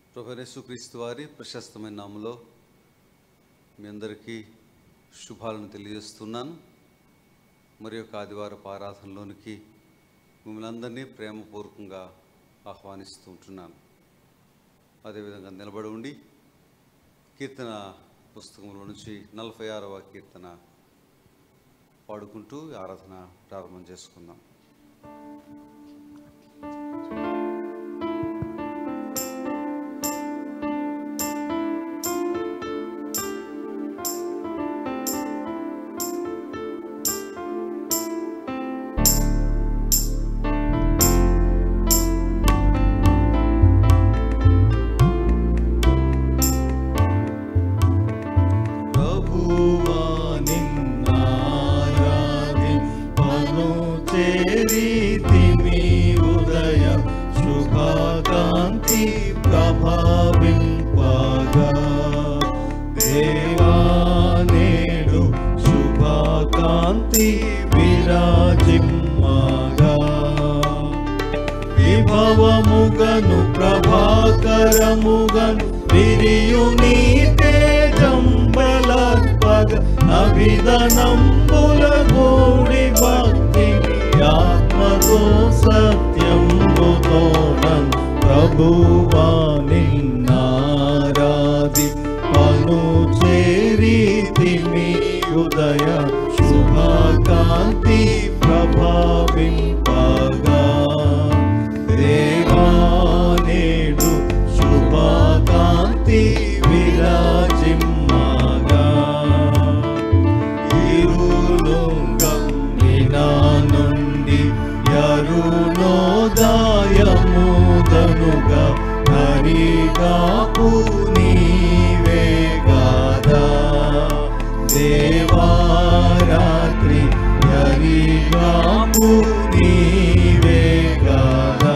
ప్రభనేసుక్రీస్తు వారి ప్రశస్తమైన నామలో మీ అందరికీ శుభాలను తెలియజేస్తున్నాను మరి యొక్క ఆదివారపు ఆరాధనలోనికి మిమ్మల్ని అందరినీ ప్రేమపూర్వకంగా ఆహ్వానిస్తూ ఉంటున్నాను అదేవిధంగా నిలబడి ఉండి కీర్తన పుస్తకంలో నుంచి నలభై ఆరవ కీర్తన పాడుకుంటూ ఈ ఆరాధన ప్రారంభం చేసుకుందాం ప్రభువా నిన్నారాధింపను చేరితిమి ఉదయ శుభకాంతి ప్రభావింపగా దేవా నేడు శుభకాంతి విరాజిమ్మగా విభవముగను ప్రభాకరముగను విరియు నీ తేజంబలర్పగ అభిధనంబుల గూడి భక్తి ఆత్మతో సత్యంబుతోనం ప్రభువా నిన్నారాది పను చేరితిమి ఉదయ శుభకాంతి ప్రభావింపగా దేవానేడు శుభకాంతి విరాజిమ్మగా ఇరులుంగం వినా నుండి యరుణోదాయముదనుగా హరిగాపు నీవే గాదా దేవారాత్రి హరిగాపు నీవే గాదా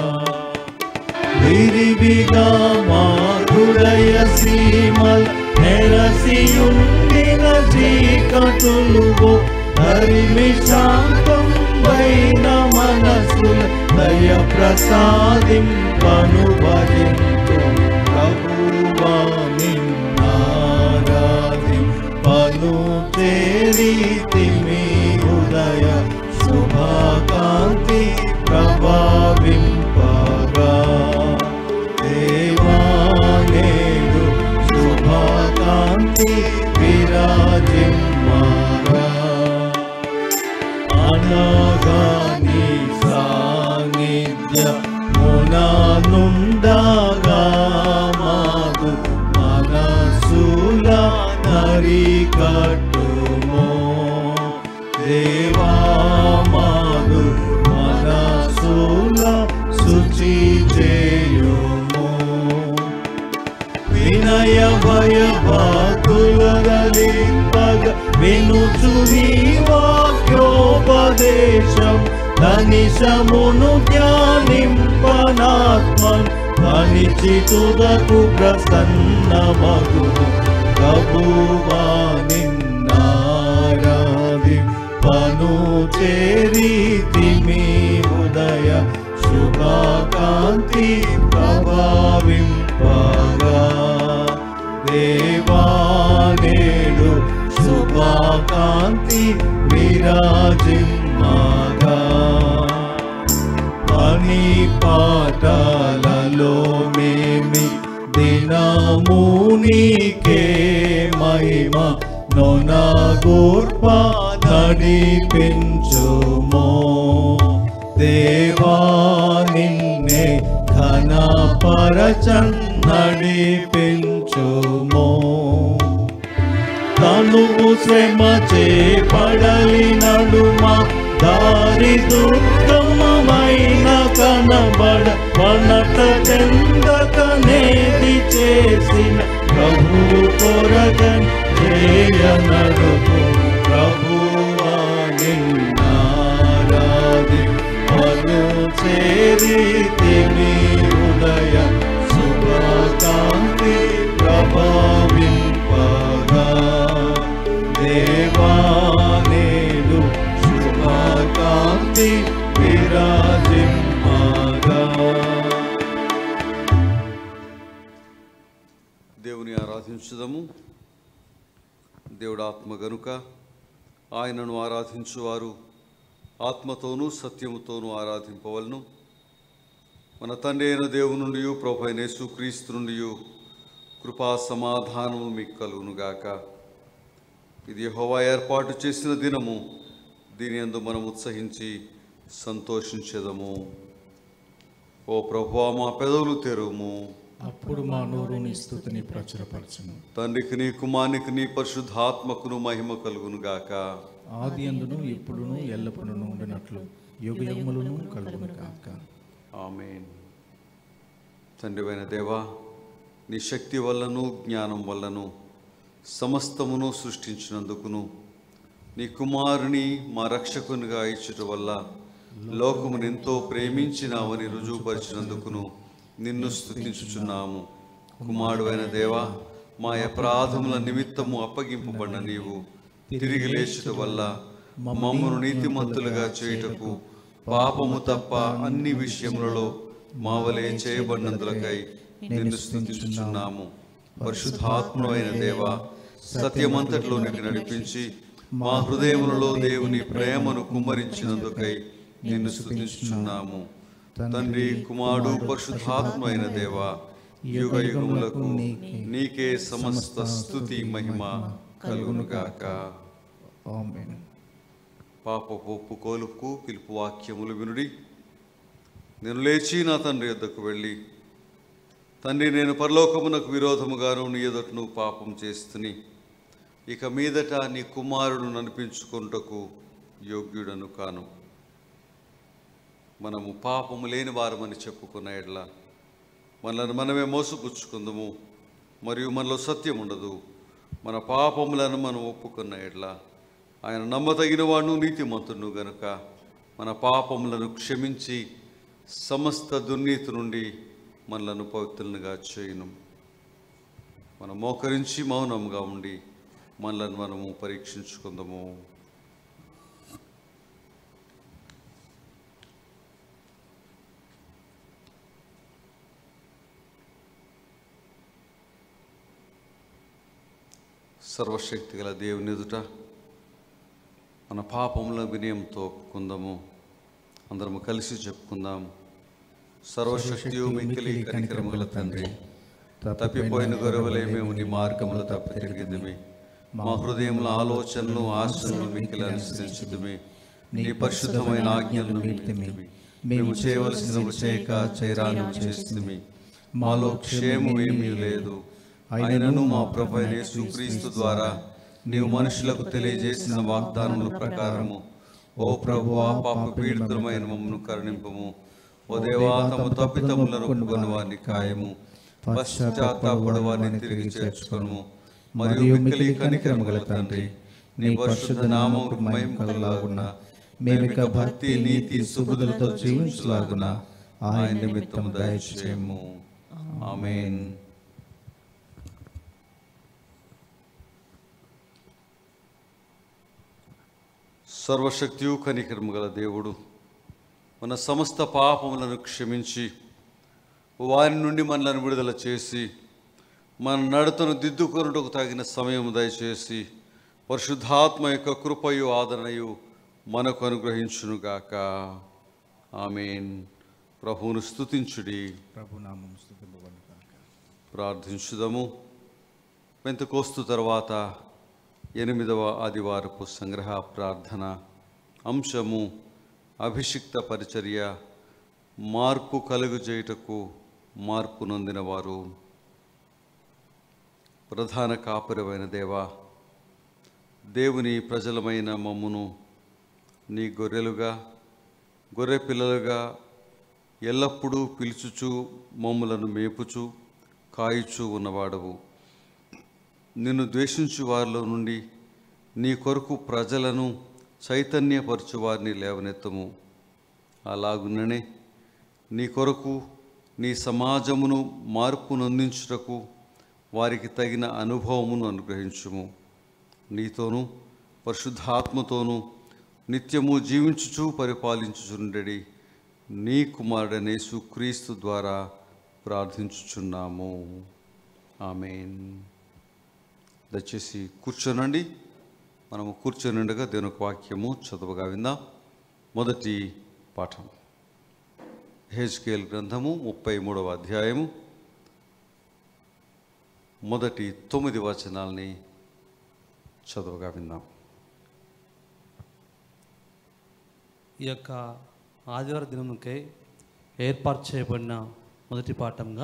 విరివిగా మా హృదయ సీమల్ నెరసియుండిన చీకటులుగో హరిమి శాంతం వైన మనసుల దయ ప్రసాదింపను భజింతు ప్రభువా నిన్నారాధి పను తేరీతిమి ఉదయ శుభకాంతి ప్రభావింపగా దేవానేడు శుభకాంతి విరాజిమ్మగా అనగాని సాన్నిధ్య మునానుండగా మాకు మనసుల నరికట్టుమో దేవా మాకు మనసుల శుచి చేయుమో వినయ భయ బాతులగలిపగ వినుచు నీ వాక్యోపదేశం ధనిశమును ధ్యానింపనాత్మన్ అనిచితుదకు ప్రసన్నమగు ప్రభువా నిన్నారాధి పను చేరీతిమి ఉదయ శుభకాంతి ప్రభావింపగా దేవానేడు శుభకాంతి విరాజిమ్మగా పని పాటలలో మేమి దినమునికే మహిమ నొనగూర్ప నడిపించుమో దేవా నిన్నే ఘన పరచన్ నడిపించుమో తనువు శ్రమ చేపడలి నడుమ దారి దుర్గమమైన కనబడ వనట చెందకనేది చేసిన ప్రభు కొరగన్ జయ నడుపు ప్రభువా నిన్నారాది పను చేరితిమి ఉదయ శుభకాంతి ప్రభావింపగా దేవానేడు శుభకాంతి విరాజిమ్మగా ప్రార్థించుదము దేవుడు ఆత్మ గనుక ఆయనను ఆరాధించువారు ఆత్మతోనూ సత్యముతోనూ ఆరాధింపవలను మన తండ్రి అయిన దేవుని నుండి ప్రభు అయిన యేసుక్రీస్తు నుండి కృపా సమాధానము మీకు కలుగునుగాక ఇది యెహోవా ఏర్పాటు చేసిన దినము దీని యందు మనం ఉత్సహించి సంతోషించెదము ఓ ప్రభువా మా పెదవులు తెరువుము అప్పుడు మా నోరు నీ స్థుతిని ప్రచురపరచును తండ్రికి నీ కుమానికి నీ పరిశుద్ధాత్మకును మహిమ కలుగును గాక ఆది అందును ఇప్పుడును ఎల్లప్పుడును ఉండినట్లు యుగ యుగములను కలుగును కాక ఆమెన్ తండ్రివైన దేవా నీ శక్తి వల్లను జ్ఞానం వల్లను సమస్తమును సృష్టించినందుకును నీ కుమారుని మా రక్షకునిగా ఇచ్చుట వల్ల లోకమును ఎంతో ప్రేమించినావని రుజువుపరిచినందుకును నిన్ను స్తుతించుచున్నాము కుమారుడైన దేవా మా అపరాధముల నిమిత్తము అప్పగింపబడిన నీవు తిరిగి లేచుట వల్ల మమ్మను నీతిమంతులుగా చేయుటకు పాపము తప్ప అన్ని విషయములలో మావలే చేయబడినందులకై నిన్ను స్తుతించుచున్నాము పరిశుద్ధాత్మ అయిన దేవా సత్యమంతటిలోనికి నడిపించి మా హృదయములలో దేవుని ప్రేమను కుమ్మరించినందుకై నిన్ను స్తుతించుచున్నాము తండ్రి కుమారుడు పరిశుద్ధాత్మ అయిన దేవా యుగ యుగములకు నీకే సమస్త స్థుతి మహిమ కలుగునుగాక ఆమేన్ పాప ఒప్పుకోలుకు పిలుపు వాక్యములు వినుడి నేను లేచి నా తండ్రి యొద్దకు వెళ్ళి తండ్రి నేను పరలోకమునకు విరోధముగాను నీ ఎదుటను పాపం చేస్తుని ఇక మీదట నీ కుమారుడు ననిపించుకుంటకు యోగ్యుడను కాను మనము పాపము లేని వారమని చెప్పుకున్న ఎడ్ల మనల్ని మనమే మోసపుచ్చుకుందము మరియు మనలో సత్యం ఉండదు మన పాపములను మనం ఒప్పుకున్న ఎడ్ల ఆయన నమ్మతగిన వాడు నీతిమంతుడు గనుక మన పాపములను క్షమించి సమస్త దుర్నీతి నుండి మనలను పవిత్రులుగా చేయును మనం మోకరించి మౌనంగా ఉండి మనలను మనము పరీక్షించుకుందాము సర్వశక్తి గల దేవుని ఎదుట మన పాపముల వినయంతో ఒప్పుకుందాము అందరము కలిసి చెప్పుకుందాం సర్వశక్తియు మిక్కిలి కనికరము గల తండ్రి తప్పిపోయిన గొరవలే మేము నీ మార్గములు తప్పి తిరిగిద్దమి మా హృదయంలో ఆలోచనలు ఆశలు మిక్కిలి అనుసరించుదమి నీ పరిశుద్ధమైన ఆజ్ఞలను నిమిత్తమే మేము చేయవలసినవి చేయక చేయరాను చేస్తుంది మాలో క్షేమం ఏమీ లేదు అయినను మా ప్రభు అయిన యేసుక్రీస్తు ద్వారా నీవు మనుషులకు తెలియజేసిన వాగ్దానముల ప్రకారము ఓ ప్రభు పాప పీడితులమైన మమ్మను కరుణింపము ఓ దేవా తమ తప్పితములను ఒప్పుకొని వారిని ఖాయము పశ్చాత్తాపడు వారిని తిరిగి చేర్చుకొను మరియు మిక్కిలి కనికరము గల తండ్రి నీ పరిశుద్ధ నామముకు మహిమ కలలాగున మేమిక భక్తి నీతి సుబుదులతో జీవించలాగున ఆయన నిమిత్తం దయచేయము ఆమేన్ సర్వశక్తియు కనికరము గల దేవుడు మన సమస్త పాపములను క్షమించి వారి నుండి మనలను విడుదల చేసి మన నడతను దిద్దుకొనుటకు తగిన సమయం దయచేసి పరిశుద్ధాత్మ యొక్క కృపయు ఆదరణయు మనకు అనుగ్రహించునుగాక ఆమెన్ ప్రభువును స్తుతించుడి ప్రభు నామం స్థుతింపబడును కాక ప్రార్థించుదము పెంతకోస్తు తర్వాత ఎనిమిదవ ఆదివారపు సంగ్రహ ప్రార్థన అంశము అభిషిక్త పరిచర్య మార్పు కలుగుచేయుటకు మార్పు నొందిన వారు ప్రధాన కాపురమైన దేవా దేవుని ప్రజలమైన మమ్మును నీ గొర్రెలుగా గొర్రె పిల్లలుగా ఎల్లప్పుడూ పిలుచుచు మమ్ములను మేపుచు కాయుచు ఉన్నవాడవు నిన్ను ద్వేషించు వారిలో నుండి నీ కొరకు ప్రజలను చైతన్యపరచు వారిని లేవనెత్తము అలాగుననే నీ కొరకు నీ సమాజమును మార్పు నొందించుటకు వారికి తగిన అనుభవమును అనుగ్రహించుము నీతోనూ పరిశుద్ధాత్మతోనూ నిత్యము జీవించుచు పరిపాలించుచుండెడి నీ కుమారుడనే సుక్రీస్తు ద్వారా ప్రార్థించుచున్నాము ఆమెన్ దయచేసి కూర్చోనండి మనము కూర్చొనిండగా దేవుని యొక్క వాక్యము చదువుగా విందాం మొదటి పాఠం హెచ్కేల్ గ్రంథము ముప్పై మూడవ అధ్యాయము మొదటి తొమ్మిది వచనాల్ని చదువుగా విందాం ఈ యొక్క ఆదివార దినముకై ఏర్పాటు చేయబడిన మొదటి పాఠంగా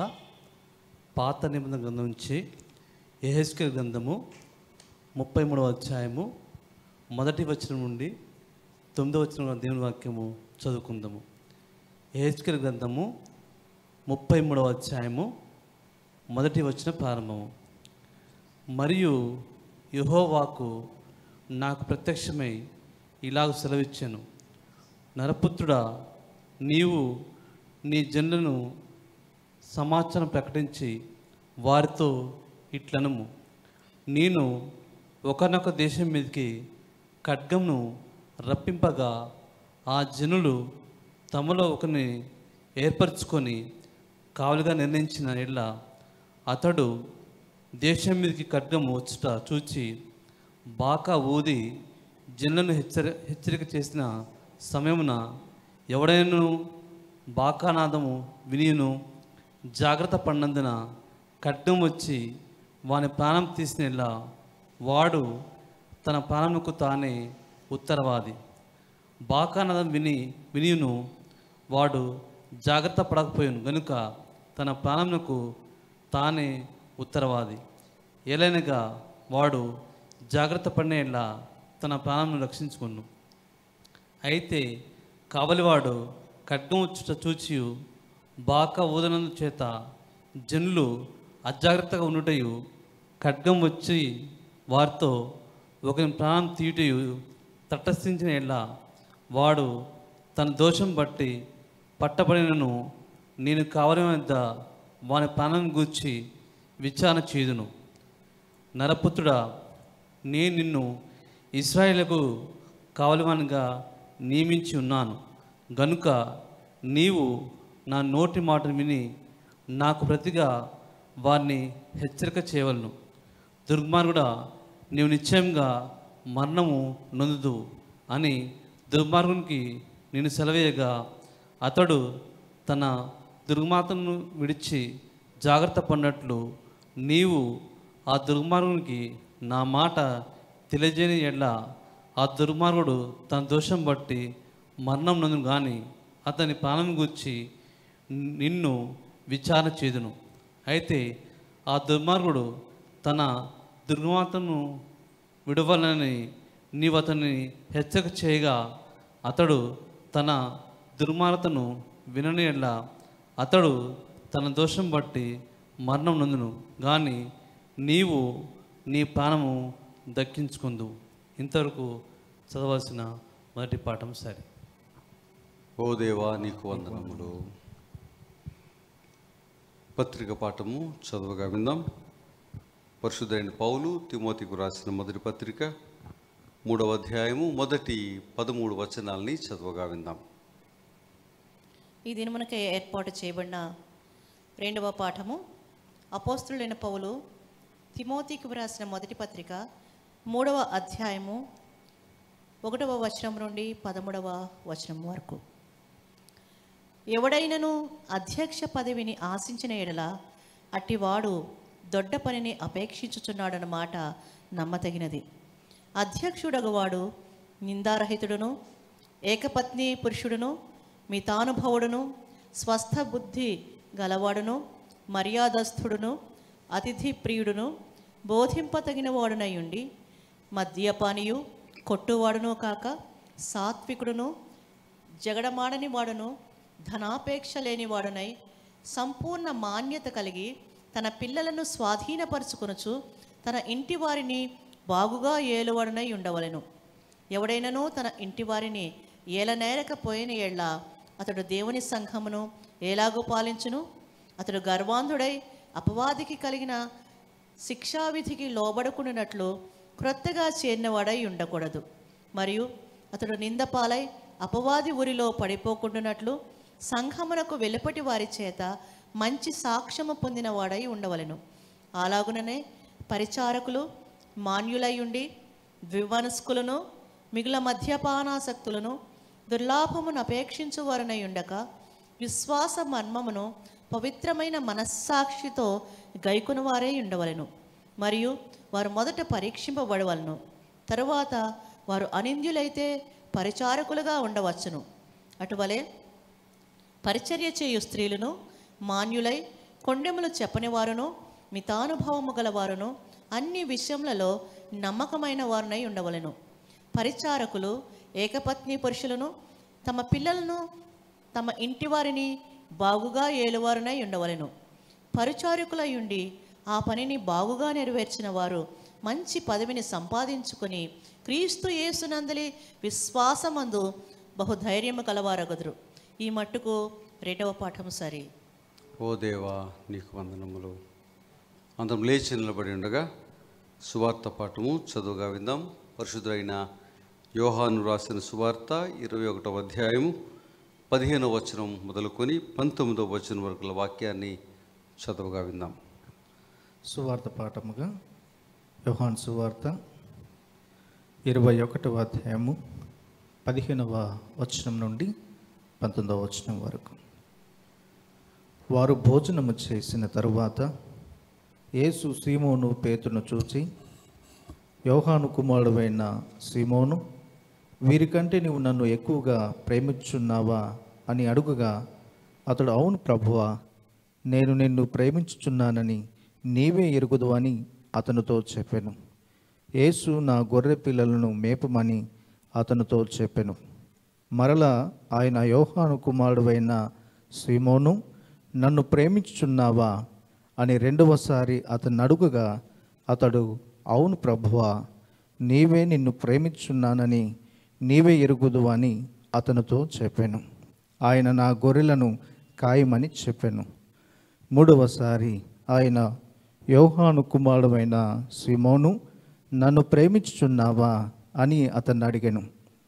పాత నిబంధన గ్రంథం నుంచి ఎహెస్కేల్ గ్రంథము ముప్పై మూడవ అధ్యాయము మొదటి వచనం నుండి తొమ్మిదవ వచనం దేవుని వాక్యము చదువుకుందాము ఎహెస్కేల్ గ్రంథము ముప్పై మూడవ అధ్యాయము మొదటి వచన ప్రారంభము మరియు యెహోవాకు నాకు ప్రత్యక్షమై ఇలాగ సెలవిచ్చాను నరపుత్రుడా నీవు నీ జనులను సమాచారం ప్రకటించి వారితో ఇట్లనము నేను ఒకనొక దేశం మీదకి ఖడ్గంను రప్పింపగా ఆ జనులు తమలో ఒకరిని ఏర్పరచుకొని కావలిగా నిర్ణయించిన ఎడ్ల అతడు దేశం మీదకి ఖడ్గము వచ్చుట చూచి బాకా ఊది జనులను హెచ్చరి హెచ్చరిక చేసిన సమయమున ఎవడైనను బాకానాదము వినియును జాగ్రత్త పడినందున ఖడ్గం వచ్చి వాని ప్రాణం తీసినలా వాడు తన ప్రాణముకు తానే ఉత్తరవాది బాకానాదం విని వినియును వాడు జాగ్రత్త పడకపోయాను గనుక తన ప్రాణమునకు తానే ఉత్తరవాది ఏలైనగా వాడు జాగ్రత్త పడిన తన ప్రాణమును రక్షించుకును అయితే కావలివాడు ఖడ్గం వచ్చుట చూచి బాక ఊదనందు చేత జనులు అజాగ్రత్తగా ఉండుటయు ఖడ్గం వచ్చి వారితో ఒకరి ప్రాణం తీయుటయు తటస్థించిన ఎడ్ల వాడు తన దోషం బట్టి పట్టబడినను నేను కావలి వద్ద వాని ప్రాణం గూర్చి విచారణ చేయుదును నరపుత్రుడా నేను నిన్ను ఇస్రాయేలకు కావలివానిగా నియమించి ఉన్నాను గనుక నీవు నా నోటి మాటను విని నాకు ప్రతిగా వారిని హెచ్చరిక చేయవలను దుర్మార్గుడా నీవు నిశ్చయంగా మరణము నొందుదు అని దుర్మార్గునికి నేను సెలవేయగా అతడు తన దుర్మాతను విడిచి జాగ్రత్త పడినట్లు నీవు ఆ దుర్మార్గునికి నా మాట తెలియజేయని ఎడ్ల ఆ దుర్మార్గుడు తన దోషం బట్టి మరణం నందు కానీ అతని ప్రాణం గూర్చి నిన్ను విచారణ చేదును అయితే ఆ దుర్మార్గుడు తన దుర్మాతను విడవాలని నీవు అతన్ని హెచ్చరిక చేయగా అతడు తన దుర్మార్గతను వినని ఎడ్ల అతడు తన దోషం బట్టి మరణం నందును కానీ నీవు నీ ప్రాణము దక్కించుకుందు ఇంతవరకు చదవాల్సిన మొదటి పాఠం సరే ఓ దేవా నీకు వందనములు పత్రిక పాఠము చదువుగా విందాం పరిశుద్ధైన పౌలు తిమోతికు రాసిన మొదటి పత్రిక మూడవ అధ్యాయము మొదటి పదమూడు వచనాల్ని చదువుగా విందాం ఈ దినమునకే ఏర్పాటు చేయబడిన రెండవ పాఠము అపోస్తులైన పౌలు తిమోతికి వ్రాసిన మొదటి పత్రిక మూడవ అధ్యాయము ఒకటవ వచనం నుండి పదమూడవ వచనం వరకు ఎవడైనను అధ్యక్ష పదవిని ఆశించిన ఎడల అట్టివాడు దొడ్డ పనిని అపేక్షించుచున్నాడన్నమాట నమ్మతగినది అధ్యక్షుడగవాడు నిందారహితుడును ఏకపత్ని పురుషుడును మితానుభవుడును స్వస్థ బుద్ధి గలవాడును మర్యాదస్థుడును అతిథి ప్రియుడును బోధింపతగిన వాడునై ఉండి మద్యపానియు కొట్టువాడును కాక సాత్వికుడును జగడమాడని వాడును ధనాపేక్ష లేని వాడునై సంపూర్ణ మాన్యత కలిగి తన పిల్లలను స్వాధీనపరుచుకొనుచు తన ఇంటి వారిని బాగుగా ఏలువాడునై ఉండవలెను ఎవడైనను తన ఇంటి వారిని ఏలనేరకపోయిన ఏళ్ళ అతడు దేవుని సంఘమును ఎలాగో పాలించును అతడు గర్వాంధుడై అపవాదికి కలిగిన శిక్షావిధికి లోబడుకున్నట్లు క్రొత్తగా చేరినవాడై ఉండకూడదు మరియు అతడు నిందపాలై అపవాది ఊరిలో పడిపోకుండానట్లు సంఘమునకు వెలుపటి వారి చేత మంచి సాక్ష్యము పొందిన వాడై ఉండవలెను అలాగుననే పరిచారకులు మాన్యులయుండి ద్వివనస్కులను మిగుల మద్యపానాసక్తులను దుర్లాభమును అపేక్షించు వారనై ఉండక విశ్వాస మర్మమును పవిత్రమైన మనస్సాక్షితో గైకొను వారే ఉండవలెను మరియు వారు మొదట పరీక్షింపబడవలను తరువాత వారు అనింద్యులైతే పరిచారకులుగా ఉండవచ్చును అటువలే పరిచర్య చేయు స్త్రీలను మాన్యులై కొండెములు చెప్పని వారును మితానుభవము గలవారును అన్ని విషయములలో నమ్మకమైన వారునై ఉండవలెను పరిచారకులు ఏకపత్ని పురుషులను తమ పిల్లలను తమ ఇంటి వారిని బాగుగా ఏలువారునై ఉండవలెను పరిచారకులై ఉండి ఆ పనిని బాగుగా నెరవేర్చిన వారు మంచి పదవిని సంపాదించుకొని క్రీస్తు యేసునందలి విశ్వాసమందు బహుధైర్యము కలవారగదురు ఈ మట్టుకు రెండవ పాఠం సరి ఓ దేవా నీకు వందనములు అందరం లేచి నిలబడి ఉండగా సువార్త పాఠము చదువుగా విందాం పరిశుద్ధులైన యోహాను రాసిన సువార్త ఇరవై ఒకటవ అధ్యాయము పదిహేనవ వచనం మొదలుకొని పంతొమ్మిదవ వచనం వరకుల వాక్యాన్ని చదువుగా విందాం సువార్త పాఠముగా యోహాన్ సువార్త ఇరవై ఒకటవ అధ్యాయము పదిహేనవ వచనం నుండి పంతొమ్మిదవ వచనం వరకు వారు భోజనము చేసిన తరువాత యేసు సీమోను పేతును చూచి యోహాను కుమారుడైన సీమోను వీరికంటే నీవు నన్ను ఎక్కువగా ప్రేమించున్నావా అని అడుగుగా అతడు అవును ప్రభువా నేను నిన్ను ప్రేమించుచున్నానని నీవే ఎరుగుదు అని అతనితో చెప్పాను యేసు నా గొర్రె పిల్లలను మేపమని అతనితో చెప్పాను మరలా ఆయన యోహాను కుమారుడైన సీమోను నన్ను ప్రేమించుచున్నావా అని రెండవసారి అతను అడుగుగా అతడు అవును ప్రభువా నీవే నిన్ను ప్రేమించున్నానని నీవే ఎరుగుదు అని అతనితో చెప్పాను ఆయన నా గొర్రెలను కాయమని చెప్పాను మూడవసారి ఆయన యోహాను కుమారుడైన సిమోను నన్ను ప్రేమించుచున్నావా అని అతన్ని అడిగాను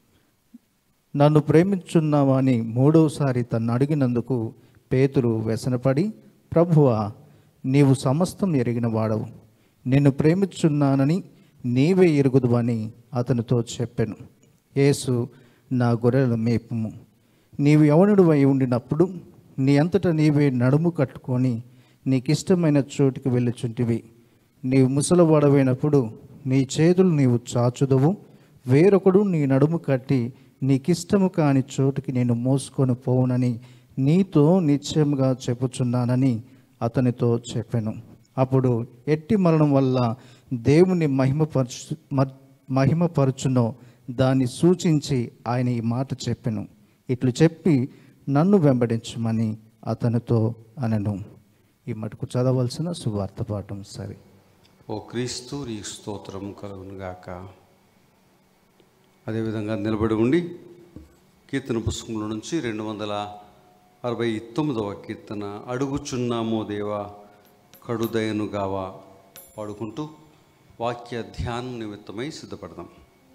నన్ను ప్రేమించున్నావా అని మూడవసారి తన్ను అడిగినందుకు పేతురు వ్యసనపడి ప్రభువా నీవు సమస్తం ఎరిగిన వాడవు నిన్ను ప్రేమించున్నానని నీవే ఎరుగుదు అని అతనితో చెప్పాను యేసు నా గొర్రెల మేపుము నీవు యవనుడు అయి ఉండినప్పుడు నీ అంతటా నీవే నడుము కట్టుకొని నీకిష్టమైన చోటుకి వెళ్ళుచుంటివి నీవు ముసలవాడవైనప్పుడు నీ చేతులు నీవు చాచుదవు వేరొకడు నీ నడుము కట్టి నీకిష్టము కాని చోటుకి నేను మోసుకొని పోవునని నీతో నిశ్చయముగా చెప్పుచున్నానని అతనితో చెప్పాను అప్పుడు ఎట్టి మరణం వల్ల దేవుని మహిమపరచు మ- మహిమపరచునో దాన్ని సూచించి ఆయన ఈ మాట చెప్పాను ఇట్లు చెప్పి నన్ను వెంబడించమని అతనితో అనను ఈ మటుకు చదవలసిన సువార్త పాఠం సరే ఓ క్రీస్తు నీ స్తోత్రం కలుగునుగాక అదేవిధంగా నిలబడి ఉండి కీర్తన పుస్తకంలో నుంచి రెండు వందల అరవై తొమ్మిదవ కీర్తన అడుగుచున్నామో దేవా కడుదయను గావా పాడుకుంటూ వాక్య ధ్యానం నిమిత్తమై సిద్ధపడదాం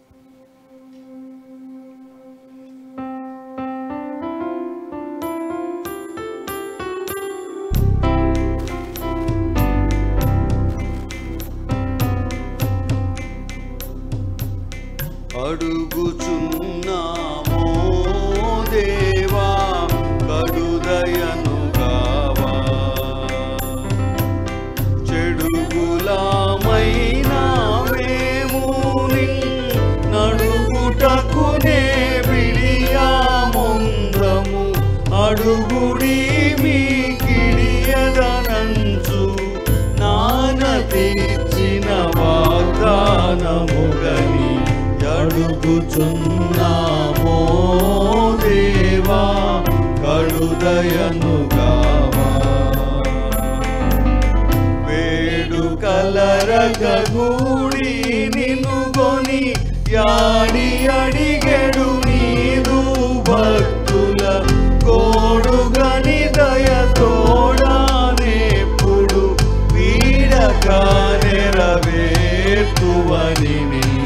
అడుగుచున్నామో దేవా కడుదయను గావా చెడుగులామైనా మేము నడుగుటకునే బిడియాముందము అడుగుడి మీ కిడియదనంచు నాన తీర్చిన వాగ్దానముగని అడుగుచున్నామో దేవా కడుదయను గావా వేడుకలరగూడి నిన్ను గొని యాడి అడిగెడు నీదు భక్తుల కోడుగని దయతోడానేప్పుడు వీడక నెరవేర్తువని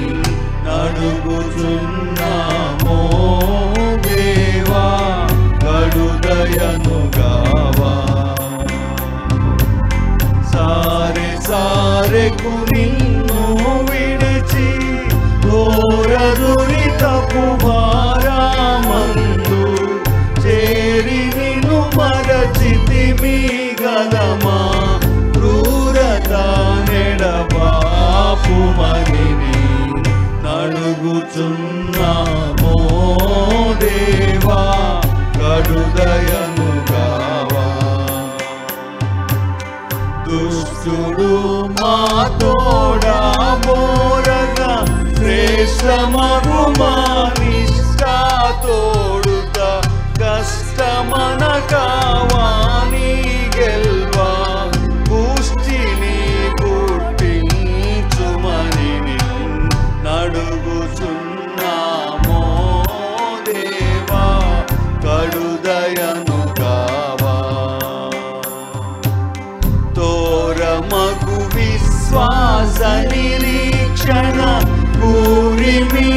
నడుగుచున్నామో దేవా కడుదయను గావా సారె సారెకు నిన్ను లోకపు భారమందు చేరి నిన్ను మరచితి మీ గలమా క్రూరత నెడబాపుమని నడుగుచున్నామో దేవా కడుదయను కావా దుష్టుడు మా తోడా బోరగా శ్రేష్టమగు మా నిష్ఠా తోడుత కష్టమన కావాని గెల్వా పుష్టిని పుట్టించుమని నడుగుచున్నామో దేవా కడుదయను కావా తోరమగు విశ్వాస నిరీక్షణ పూరిమి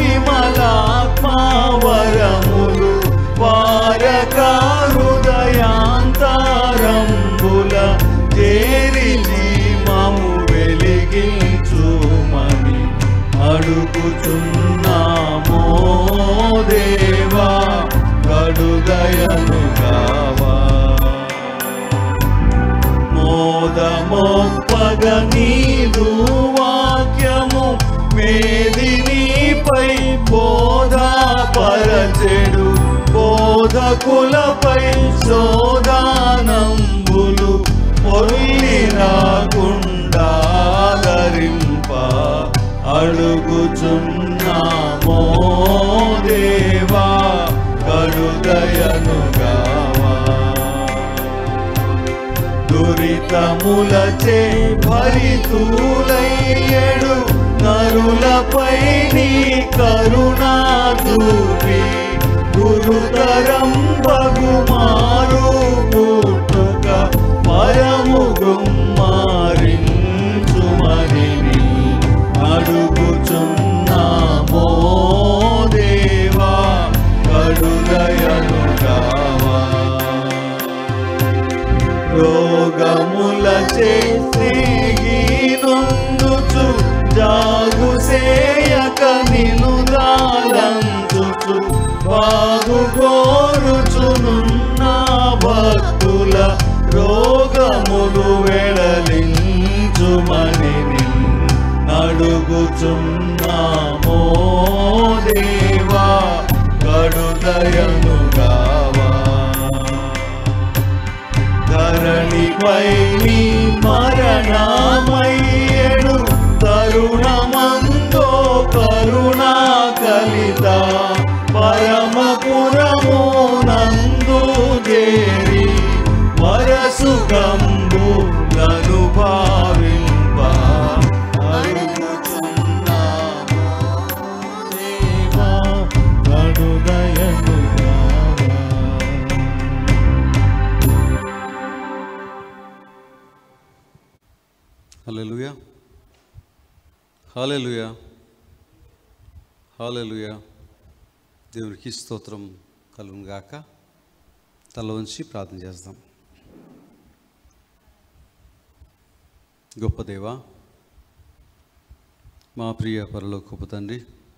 విమలాత్మావరములు వారక హృదయాంతరంబుల చేరి మము వెలిగించుమని అడుగుచున్నామో దేవా కడుదయను కావా మోదమొప్పగ నీదు వాక్యము మేదినిపై బోధపరచెడు బోధకులపై సోదానంబులు పొల్లి రాకుండా ధరింప అడుగుచున్నామో దేవా కడుదయను గావా దురితములచే భరితులయ్యడు నరులపై నీ కరుణా చూపి గురుతరం బగుమారు పుట్టుక పరము గుమ్మారించుమని అడుగుచున్నామో దేవా కడుదయను కావా రోగముల చేసినొందుచు జాగు సేయక నిలుదాలంచుచు బాగు కోరుచునున్న భక్తుల రోగములు వెడలించుమని అడుగుచున్నామో దేవా కడుదయను కావా ధరణిపై నీ మరణమయ్యడు తరుణమందో కరుణా కలిత పరమపురము నందు చేరి వరసుగంబులను భావింప అడుగుచున్నాము దేవా కడుదయను కావా. హల్లెలూయా హాలెలుయా హాలెలుయా దేవునికి స్తోత్రం కలుగును గాక తల వంచి ప్రార్థన చేద్దాం గొప్ప దేవా మా ప్రియ పరలోకపు తండ్రి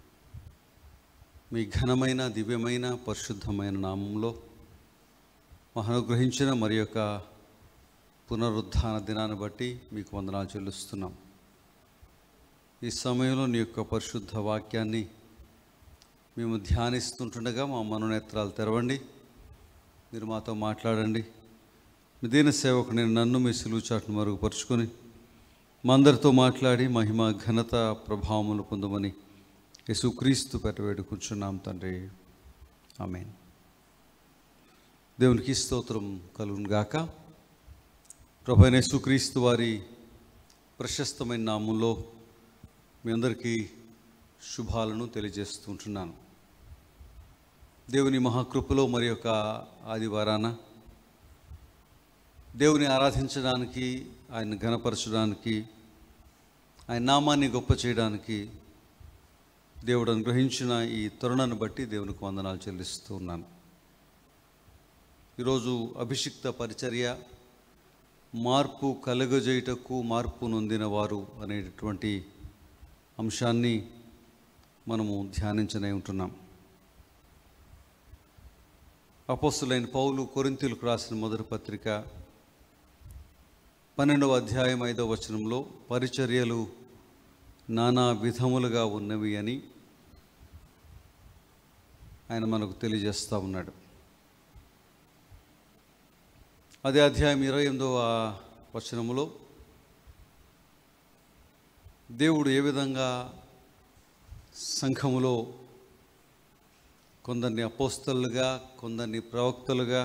మీ ఘనమైన దివ్యమైన పరిశుద్ధమైన నామంలో మా అనుగ్రహించిన మరి యొక్క పునరుద్ధాన దినాన్ని బట్టి మీకు వందనాలు చెల్లిస్తున్నాం ఈ సమయంలో నీ యొక్క పరిశుద్ధ వాక్యాన్ని మేము ధ్యానిస్తుంటుండగా మా మనోనేత్రాలు తెరవండి మీరు మాతో మాట్లాడండి మీ దీన సేవకు నేను నన్ను మీ సిలువు చాటును మరుగుపరుచుకొని మా అందరితో మాట్లాడి మహిమ ఘనత ప్రభావములు పొందమని యేసుక్రీస్తు పెట్టవేడు కూర్చున్నాం తండ్రి ఆమెన్ దేవునికి స్తోత్రం కలుగును గాక ప్రభు అయిన యేసుక్రీస్తు వారి ప్రశస్తమైన నామంలో మీ అందరికీ శుభాలను తెలియజేస్తుంటున్నాను దేవుని మహాకృపలో మరి యొక్క ఆదివారాన దేవుని ఆరాధించడానికి ఆయన ఘనపరచడానికి ఆయన నామాన్ని గొప్ప చేయడానికి దేవుడు అనుగ్రహించిన ఈ తరుణాన్ని బట్టి దేవునికి వందనాలు చెల్లిస్తూ ఉన్నాను ఈరోజు అభిషిక్త పరిచర్య మార్పు కలుగజేయుటకు మార్పు నొందిన వారు అనేటటువంటి అంశాన్ని మనము ధ్యానించనే ఉంటున్నాం అపోస్తులైన పౌలు కొరింతీలకు రాసిన మొదటి పత్రిక పన్నెండవ అధ్యాయం ఐదవ వచనంలో పరిచర్యలు నానా విధములుగా ఉన్నవి అని ఆయన మనకు తెలియజేస్తూ ఉన్నాడు అదే అధ్యాయం ఇరవై ఎనిమిదవ వచనములో దేవుడు ఏ విధంగా సంఘములో కొందరిని అపోస్తలుగా కొందరిని ప్రవక్తలుగా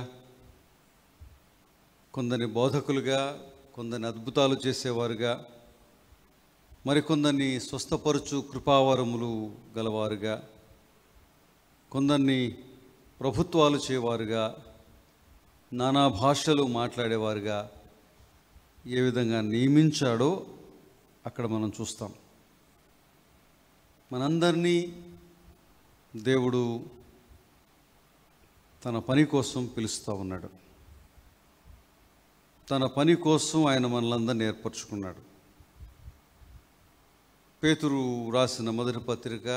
కొందరిని బోధకులుగా కొందరిని అద్భుతాలు చేసేవారుగా మరికొందరిని స్వస్థపరచు కృపావరములు గలవారుగా కొందరిని ప్రభుత్వాలు చేయవారుగా నానా భాషలు మాట్లాడేవారుగా ఏ విధంగా నియమించాడో అక్కడ మనం చూస్తాం మనందరినీ దేవుడు తన పని కోసం పిలుస్తూ ఉన్నాడు తన పని కోసం ఆయన మనలందరినీ ఏర్పరచుకున్నాడు పేతురు రాసిన మొదటి పత్రిక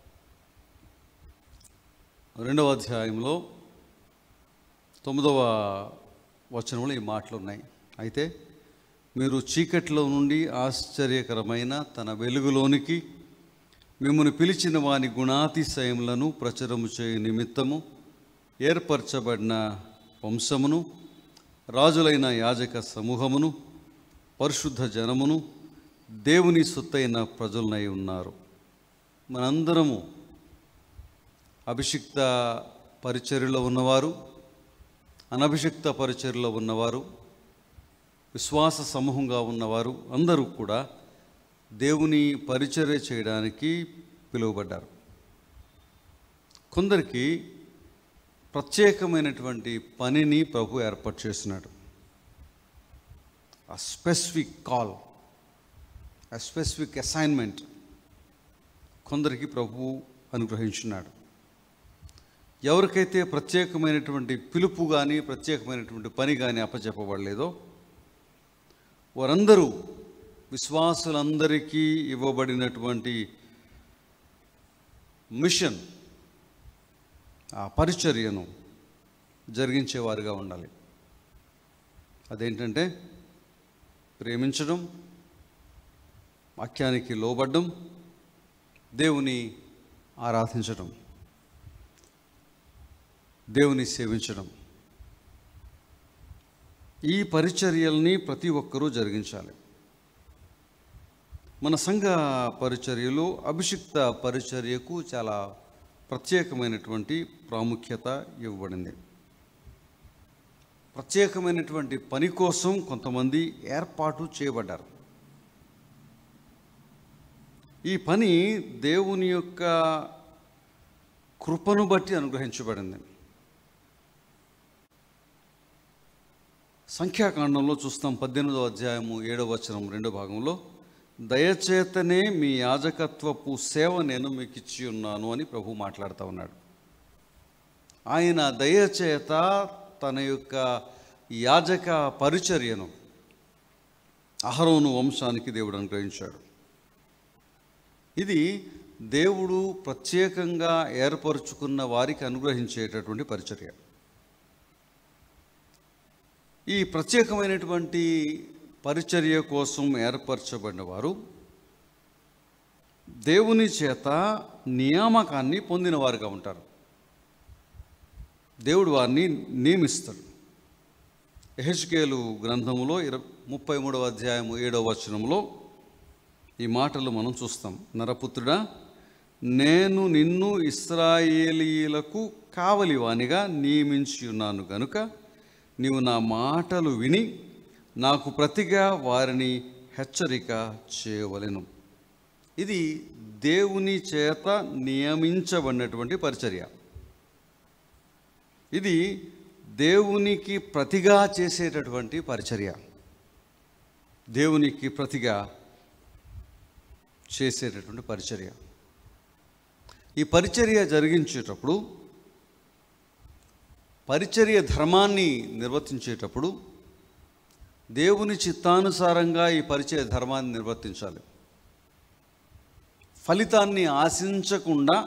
రెండవ అధ్యాయంలో తొమ్మిదవ వచనంలో ఈ మాటలు ఉన్నాయి అయితే మీరు చీకట్లో నుండి ఆశ్చర్యకరమైన తన వెలుగులోనికి మిమ్మల్ని పిలిచిన వాని గుణాతిశయములను ప్రచురము చేయు నిమిత్తము ఏర్పరచబడిన వంశమును రాజులైన యాజక సమూహమును పరిశుద్ధ జనమును దేవుని సొత్తైన ప్రజలనై ఉన్నారు మనందరము అభిషిక్త పరిచర్యలో ఉన్నవారు అనభిషిక్త పరిచర్యలో ఉన్నవారు విశ్వాస సమూహంగా ఉన్నవారు అందరూ కూడా దేవుని పరిచర్య చేయడానికి పిలువబడ్డారు కొందరికి ప్రత్యేకమైనటువంటి పనిని ప్రభు ఏర్పాటు చేసినాడు ఆ స్పెసిఫిక్ కాల్ ఆ స్పెసిఫిక్ అసైన్మెంట్ కొందరికి ప్రభు అనుగ్రహించున్నాడు ఎవరికైతే ప్రత్యేకమైనటువంటి పిలుపు కానీ ప్రత్యేకమైనటువంటి పని కానీ అప్పచెప్పబడలేదో వారందరూ విశ్వాసులందరికీ ఇవ్వబడినటువంటి మిషన్ ఆ పరిచర్యను జరిగించేవారుగా ఉండాలి అదేంటంటే ప్రేమించడం వాక్యానికి లోబడ్డం దేవుని ఆరాధించడం దేవుని సేవించడం ఈ పరిచర్యల్ని ప్రతి ఒక్కరూ జరిగించాలి మన సంఘ పరిచర్యలు అభిషిక్త పరిచర్యకు చాలా ప్రత్యేకమైనటువంటి ప్రాముఖ్యత ఇవ్వబడింది ప్రత్యేకమైనటువంటి పని కోసం కొంతమంది ఏర్పాటు చేయబడ్డారు ఈ పని దేవుని యొక్క కృపను బట్టి అనుగ్రహించబడింది సంఖ్యాకాండంలో చూస్తాం పద్దెనిమిదవ అధ్యాయము ఏడవ వచనం రెండో భాగంలో దయచేతనే మీ యాజకత్వపు సేవ నేను మీకు ఇచ్చి ఉన్నాను అని ప్రభు మాట్లాడుతూ ఉన్నాడు ఆయన దయచేత తన యొక్క యాజక పరిచర్యను అహరోను వంశానికి దేవుడు అనుగ్రహించాడు ఇది దేవుడు ప్రత్యేకంగా ఏర్పరచుకున్న వారికి అనుగ్రహించేటటువంటి పరిచర్య ఈ ప్రత్యేకమైనటువంటి పరిచర్య కోసం ఏర్పరచబడిన వారు దేవుని చేత నియామకాన్ని పొందిన వారుగా ఉంటారు దేవుడు వారిని నియమిస్తాడు ఎహెచ్కేలు గ్రంథములో ఇర ముప్పై మూడవ అధ్యాయము ఏడవ వచనంలో ఈ మాటలు మనం చూస్తాం నరపుత్రుడా నేను నిన్ను ఇస్రాయేలీలకు కావలివానిగా నియమించి ఉన్నాను గనుక నీవు నా మాటలు విని నాకు ప్రతిగా వారిని హెచ్చరిక చేయవలెను ఇది దేవుని చేత నియమించబడినటువంటి పరిచర్య ఇది దేవునికి ప్రతిగా చేసేటటువంటి పరిచర్య దేవునికి ప్రతిగా చేసేటటువంటి పరిచర్య ఈ పరిచర్య జరిగించేటప్పుడు పరిచర్య ధర్మాన్ని నిర్వర్తించేటప్పుడు దేవుని చిత్తానుసారంగా ఈ పరిచయ ధర్మాన్ని నిర్వర్తించాలి ఫలితాన్ని ఆశించకుండా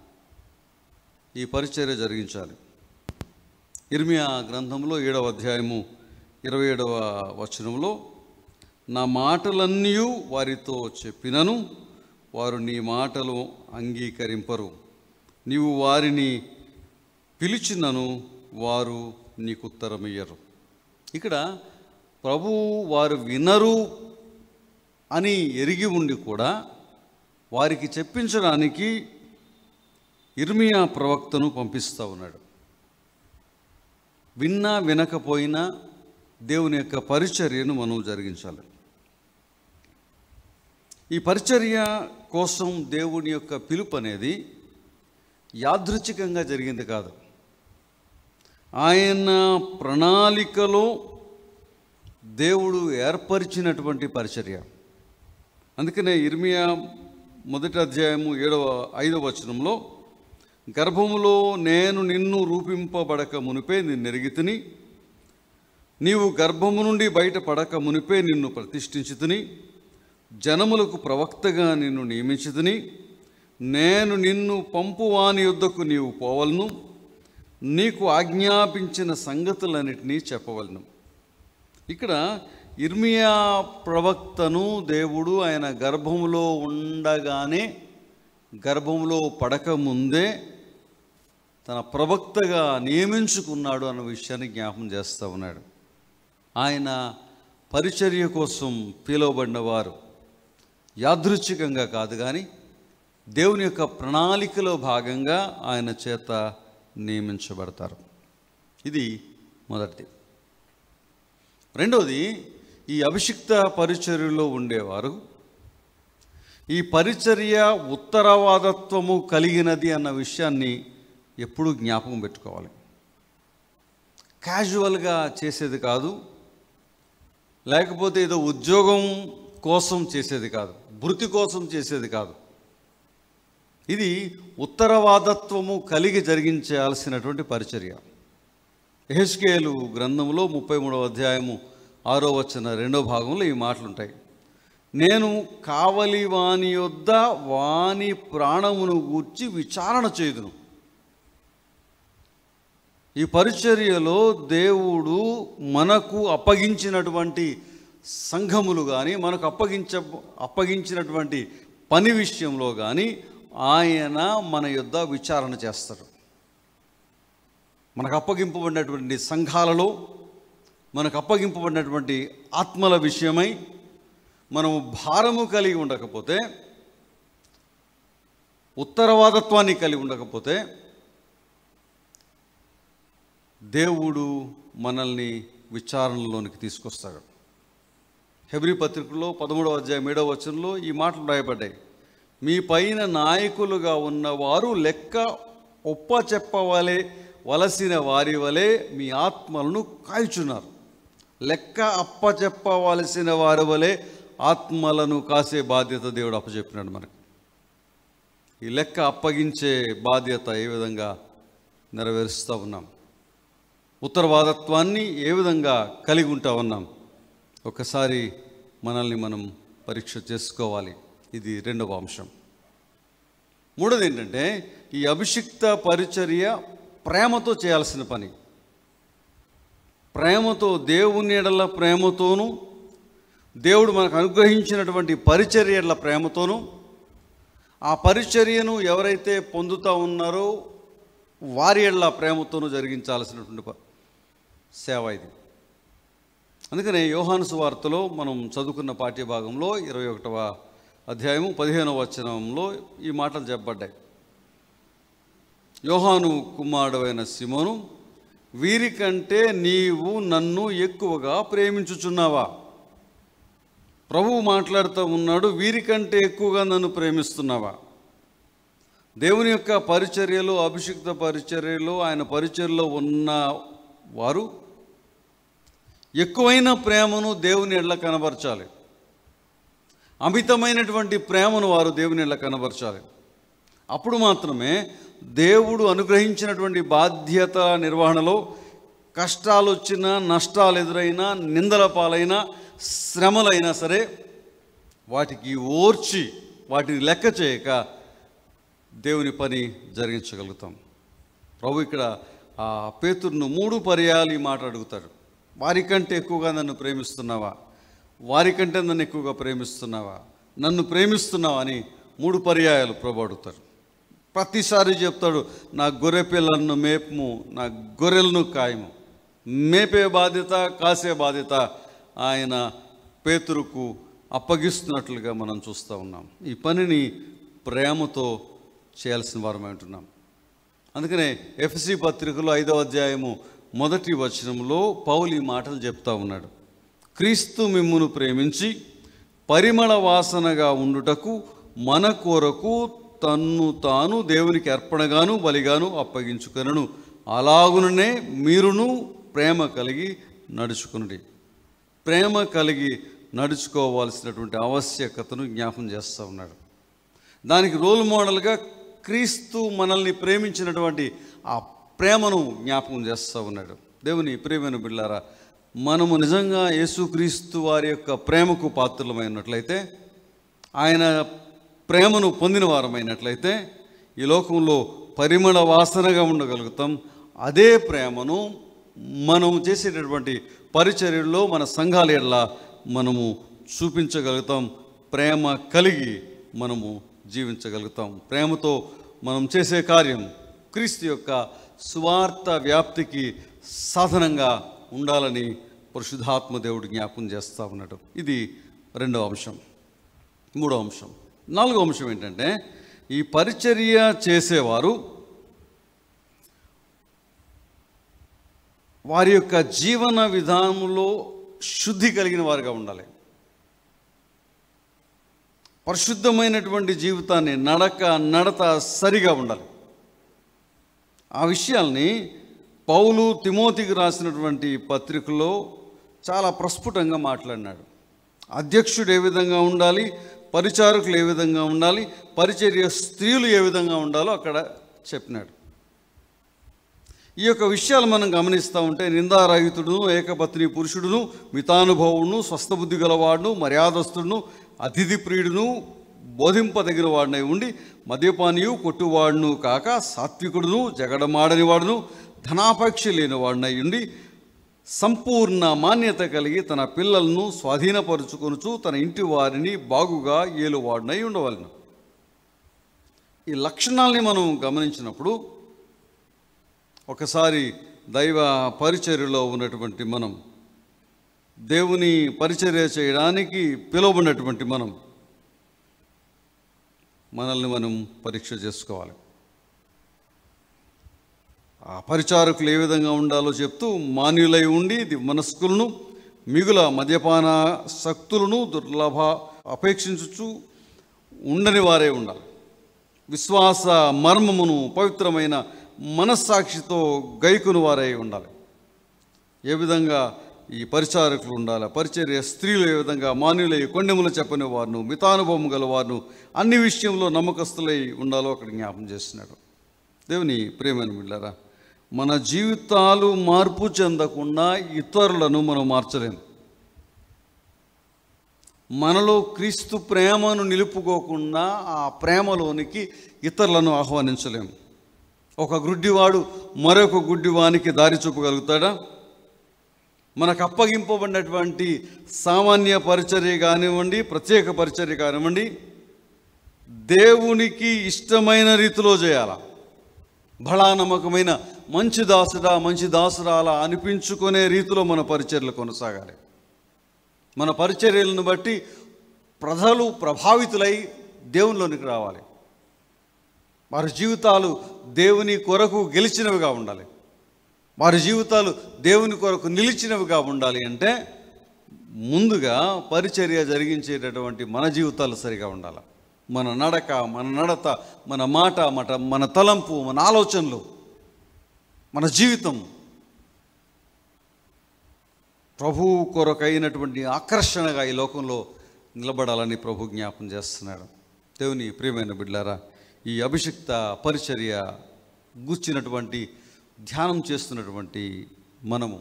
ఈ పరిచర్య జరిగించాలి ఇర్మియా గ్రంథంలో ఏడవ అధ్యాయము ఇరవై ఏడవ వచనంలో నా మాటలన్నీ వారితో చెప్పినను వారు నీ మాటలు అంగీకరింపరు నీవు వారిని పిలిచినను వారు నీకు ఉత్తరమియ్యరు ఇక్కడ ప్రభువు వారు వినరు అని ఎరిగి ఉండి కూడా వారికి చెప్పించడానికి ఇర్మియా ప్రవక్తను పంపిస్తూ ఉన్నాడు విన్నా వినకపోయినా దేవుని యొక్క పరిచర్యను మనం జరిగించాలి ఈ పరిచర్య కోసం దేవుని యొక్క పిలుపు అనేది యాదృచ్ఛికంగా జరిగింది కాదు ఆయన ప్రణాళికలో దేవుడు ఏర్పరిచినటువంటి పరిచర్య అందుకనే ఇర్మియా మొదటి అధ్యాయము ఏడవ ఐదవ వచనంలో గర్భములో నేను నిన్ను రూపింపబడక మునిపే నిన్ను ఎరిగితిని నీవు గర్భము నుండి బయటపడక మునిపే నిన్ను ప్రతిష్ఠించుతుని జనములకు ప్రవక్తగా నిన్ను నియమించుతుని నేను నిన్ను పంపువాని యుద్ధకు నీవు పోవలను నీకు ఆజ్ఞాపించిన సంగతులన్నిటినీ చెప్పవలను ఇక్కడ ఇర్మియా ప్రవక్తను దేవుడు ఆయన గర్భములో ఉండగానే గర్భంలో పడక ముందే తన ప్రవక్తగా నియమించుకున్నాడు అన్న విషయాన్ని జ్ఞాపం చేస్తూ ఉన్నాడు ఆయన పరిచర్య కోసం పిలువబడిన వారు యాదృచ్ఛికంగా కాదు కానీ దేవుని యొక్క ప్రణాళికలో భాగంగా ఆయన చేత నియమించబడతారు ఇది మొదటిది రెండవది ఈ అభిషిక్త పరిచర్యలో ఉండేవారు ఈ పరిచర్య ఉత్తరవాదత్వము కలిగినది అన్న విషయాన్ని ఎప్పుడూ జ్ఞాపకం పెట్టుకోవాలి క్యాజువల్గా చేసేది కాదు లేకపోతే ఏదో ఉద్యోగం కోసం చేసేది కాదు వృత్తి కోసం చేసేది కాదు ఇది ఉత్తరవాదత్వము కలిగి జరిగించాల్సినటువంటి పరిచర్య ఎహెస్కేలు గ్రంథంలో ముప్పై మూడవ అధ్యాయము ఆరో వచ్చిన రెండో భాగంలో ఈ మాటలు ఉంటాయి నేను కావలి వాని యొద్ద వాని ప్రాణమును గూర్చి విచారణ చేయుదును ఈ పరిచర్యలో దేవుడు మనకు అప్పగించినటువంటి సంఘములు కానీ మనకు అప్పగించ అప్పగించినటువంటి పని విషయంలో కానీ ఆయన మన యొద్ద విచారణ చేస్తాడు మనకు అప్పగింపబడినటువంటి సంఘాలలో మనకు అప్పగింపబడినటువంటి ఆత్మల విషయమై మనము భారము కలిగి ఉండకపోతే ఉత్తరవాదత్వాన్ని కలిగి ఉండకపోతే దేవుడు మనల్ని విచారణలోనికి తీసుకొస్తాడు హెబ్రి పత్రికలో పదమూడవ అధ్యాయం ఏడవ వచనంలో ఈ మాటలు రాయబడ్డాయి మీ పైన నాయకులుగా ఉన్నవారు లెక్క ఒప్ప చెప్పవలే వలసిన వారి వలె మీ ఆత్మలను కాల్చున్నారు లెక్క అప్పచెప్పవలసిన వారి వలె ఆత్మలను కాసే బాధ్యత దేవుడు అప్పచెప్పినాడు మనకి ఈ లెక్క అప్పగించే బాధ్యత ఏ విధంగా నెరవేరుస్తూ ఉన్నాం ఉత్తరవాదత్వాన్ని ఏ విధంగా కలిగి ఉంటా ఉన్నాం ఒకసారి మనల్ని మనం పరీక్ష చేసుకోవాలి ఇది రెండవ అంశం మూడోది ఏంటంటే ఈ అభిషిక్త పరిచర్య ప్రేమతో చేయాల్సిన పని ప్రేమతో దేవుని ఎడల ప్రేమతోనూ దేవుడు మనకు అనుగ్రహించినటువంటి పరిచర్యల ప్రేమతోనూ ఆ పరిచర్యను ఎవరైతే పొందుతూ ఉన్నారో వారి ఎడల ప్రేమతోనూ జరిగించాల్సినటువంటి ప- సేవ ఇది అందుకనే యోహాను సువార్తలో మనం చదువుకున్న పాఠ్యభాగంలో ఇరవై ఒకటవ అధ్యాయము పదిహేనవ వచనంలో ఈ మాటలు చెప్పబడ్డాయి యోహాను కుమారుడైన సిమోను వీరికంటే నీవు నన్ను ఎక్కువగా ప్రేమించుచున్నావా ప్రభువు మాట్లాడుతూ ఉన్నాడు వీరికంటే ఎక్కువగా నన్ను ప్రేమిస్తున్నావా దేవుని యొక్క పరిచర్యలో అభిషిక్త పరిచర్యలో ఆయన పరిచర్యలో ఉన్న వారు ఎక్కువైన ప్రేమను దేవుని ఎడ్ల కనబరచాలి అమితమైనటువంటి ప్రేమను వారు దేవుని ఎడ్ల కనబరచాలి అప్పుడు మాత్రమే దేవుడు అనుగ్రహించినటువంటి బాధ్యత నిర్వహణలో కష్టాలు వచ్చినా నష్టాలు ఎదురైనా నిందల పాలైనా శ్రమలైనా సరే వాటికి ఓర్చి వాటిని లెక్క చేయక దేవుని పని జరిగించగలుగుతాం ప్రభు ఇక్కడ ఆ పేతురును మూడు పర్యాలు ఈ మాట అడుగుతాడు వారికంటే ఎక్కువగా నన్ను ప్రేమిస్తున్నావా వారికంటే నన్ను ఎక్కువగా ప్రేమిస్తున్నావా నన్ను ప్రేమిస్తున్నావా అని మూడు పర్యాయాలు ప్రభు అడుగుతాడు ప్రతిసారి చెప్తాడు నా గొర్రె పిల్లలను మేపము నా గొర్రెలను కాయము మేపే బాధ్యత కాసే బాధ్యత ఆయన పేతురుకు అప్పగిస్తున్నట్లుగా మనం చూస్తూ ఉన్నాం ఈ పనిని ప్రేమతో చేయాల్సిన వారమై ఉంటున్నాం అందుకనే ఎఫ్సి పత్రికలో ఐదవ అధ్యాయము మొదటి వచనంలో పౌలు ఈ మాటలు చెప్తా ఉన్నాడు క్రీస్తు మిమ్మును ప్రేమించి పరిమళ వాసనగా ఉండుటకు మన కొరకు తన్ను తాను దేవునికి అర్పణగాను బలిగాను అప్పగించుకొనను అలాగుననే మీరును ప్రేమ కలిగి నడుచుకునుడి ప్రేమ కలిగి నడుచుకోవాల్సినటువంటి ఆవశ్యకతను జ్ఞాపం చేస్తూ ఉన్నాడు దానికి రోల్ మోడల్గా క్రీస్తు మనల్ని ప్రేమించినటువంటి ఆ ప్రేమను జ్ఞాపకం చేస్తూ ఉన్నాడు దేవుని ప్రేమను బిళ్ళారా మనము నిజంగా యేసుక్రీస్తు వారి యొక్క ప్రేమకు పాత్రలమైనట్లయితే ఆయన ప్రేమను పొందిన వారమైనట్లయితే ఈ లోకంలో పరిమళ వాసనగా ఉండగలుగుతాం అదే ప్రేమను మనం చేసేటటువంటి పరిచర్యల్లో మన సంఘాల ఎడల మనము చూపించగలుగుతాం ప్రేమ కలిగి మనము జీవించగలుగుతాం ప్రేమతో మనం చేసే కార్యం క్రీస్తు యొక్క స్వార్థ వ్యాప్తికి సాధనంగా ఉండాలని పరిశుద్ధాత్మ దేవుడు జ్ఞాపకం చేస్తూ ఉన్నాడు ఇది రెండవ అంశం మూడో అంశం నాలుగో అంశం ఏంటంటే ఈ పరిచర్య చేసేవారు వారి యొక్క జీవన విధానంలో శుద్ధి కలిగిన వారుగా ఉండాలి పరిశుద్ధమైనటువంటి జీవితాన్ని నడక నడత సరిగా ఉండాలి ఆ విషయాల్ని పౌలు తిమోతికి రాసినటువంటి పత్రికలో చాలా ప్రస్ఫుటంగా మాట్లాడినాడు అధ్యక్షుడు ఏ విధంగా ఉండాలి పరిచారకులు ఏ విధంగా ఉండాలి పరిచర్య స్త్రీలు ఏ విధంగా ఉండాలో అక్కడ చెప్పినాడు ఈ యొక్క విషయాలు మనం గమనిస్తూ ఉంటే నిందారహితుడును ఏకపత్ని పురుషుడును మితానుభవుడును స్వస్థబుద్ధి గలవాడును మర్యాదస్తుడును అతిథి ప్రియుడును బోధింపదగిన వాడినై ఉండి మద్యపానీయు కొట్టువాడును కాక సాత్వికుడును జగడమాడని వాడును ధనాపేక్ష లేని వాడినై ఉండి సంపూర్ణ మాన్యత కలిగి తన పిల్లలను స్వాధీనపరుచుకొనుచు తన ఇంటి వారిని బాగుగా ఏలువాడినై ఉండవలను ఈ లక్షణాల్ని మనం గమనించినప్పుడు ఒకసారి దైవ పరిచర్యలో ఉన్నటువంటి మనం దేవుని పరిచర్య చేయడానికి పిలువబడినటువంటి మనం మనల్ని మనం పరీక్ష చేసుకోవాలి ఆ పరిచారకులు ఏ విధంగా ఉండాలో చెప్తూ మాన్యులై ఉండి మనస్కులను మిగుల మద్యపాన శక్తులను దుర్లభ అపేక్షించుచు ఉండని వారే ఉండాలి విశ్వాస మర్మమును పవిత్రమైన మనస్సాక్షితో గైకుని వారై ఉండాలి ఏ విధంగా ఈ పరిచారకులు ఉండాలి పరిచర్య స్త్రీలు ఏ విధంగా మాన్యులై కొండెములు చెప్పని వారును మితానుభవం గల వారును అన్ని విషయంలో నమ్మకస్తులై ఉండాలో అక్కడ జ్ఞాపం చేస్తున్నాడు దేవుని ప్రేమను మిళ్ళారా మన జీవితాలు మార్పు చెందకుండా ఇతరులను మనం మార్చలేము మనలో క్రీస్తు ప్రేమను నిలుపుకోకుండా ఆ ప్రేమలోనికి ఇతరులను ఆహ్వానించలేము ఒక గుడ్డివాడు మరొక గుడ్డివానికి దారి చూపగలుగుతాడా మనకు అప్పగింపబడినటువంటి సామాన్య పరిచర్య కానివ్వండి ప్రత్యేక పరిచర్య కానివ్వండి దేవునికి ఇష్టమైన రీతిలో చేయాలా బళా నమ్మకమైన మంచి దాసుడా మంచి దాసుడా అలా అనిపించుకునే రీతిలో మన పరిచర్యలు కొనసాగాలి మన పరిచర్యలను బట్టి ప్రజలు ప్రభావితులై దేవునిలోనికి రావాలి వారి జీవితాలు దేవుని కొరకు గెలిచినవిగా ఉండాలి వారి జీవితాలు దేవుని కొరకు నిలిచినవిగా ఉండాలి అంటే ముందుగా పరిచర్య జరిగించేటటువంటి మన జీవితాలు సరిగా ఉండాలి మన నడక మన నడత మన మాట మన మన తలంపు మన ఆలోచనలు మన జీవితం ప్రభువు కొరకైనటువంటి ఆకర్షణగా ఈ లోకంలో నిలబడాలని ప్రభు జ్ఞాపం చేస్తున్నాడు దేవుని ప్రియమైన బిడ్లారా ఈ అభిషిక్త పరిచర్య గుచ్చినటువంటి ధ్యానం చేస్తున్నటువంటి మనము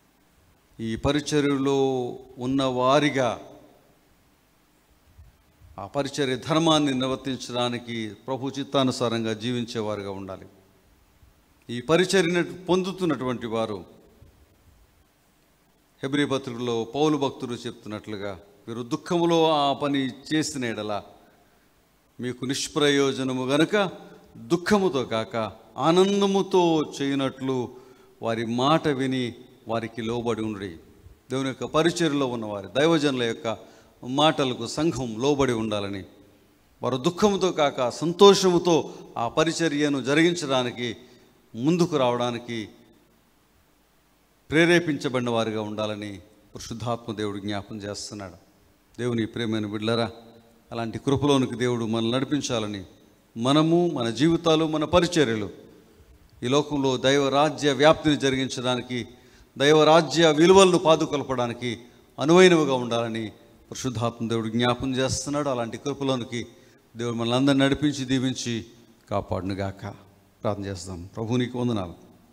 ఈ పరిచర్యలో ఉన్న వారిగా ఆ పరిచర్య ధర్మాన్ని నిర్వర్తించడానికి ప్రభు చిత్తానుసారంగా జీవించేవారుగా ఉండాలి ఈ పరిచర్యను పొందుతున్నటువంటి వారు హెబ్రి పత్రికలో పౌలు భక్తుడు చెప్తున్నట్లుగా మీరు దుఃఖములో ఆ పని చేసిన ఎడల మీకు నిష్ప్రయోజనము గనుక దుఃఖముతో కాక ఆనందముతో చేయనట్లు వారి మాట విని వారికి లోబడి ఉండి దేవుని యొక్క పరిచర్యలో ఉన్నవారి దైవజనుల యొక్క మాటలకు సంఘం లోబడి ఉండాలని వారు దుఃఖముతో కాక సంతోషముతో ఆ పరిచర్యను జరిగించడానికి ముందుకు రావడానికి ప్రేరేపించబడిన వారిగా ఉండాలని పరిశుద్ధాత్మ దేవుడు జ్ఞాపం చేస్తున్నాడు దేవుని ప్రేమైన బిడ్డలరా అలాంటి కృపలోనికి దేవుడు మనల్ని నడిపించాలని మనము మన జీవితాలు మన పరిచర్యలు ఈ లోకంలో దైవ రాజ్య వ్యాప్తిని జరిగించడానికి దైవ రాజ్య విలువలను పాదుకొల్పడానికి అనువైనవిగా ఉండాలని పరిశుద్ధాత్మ దేవుడు జ్ఞాపం చేస్తున్నాడు అలాంటి కృపలోనికి దేవుడు మనల్ని అందరిని నడిపించి దీవించి కాపాడునుగాక ప్రార్థన చేస్తాం ప్రభు నీకు వందనాలు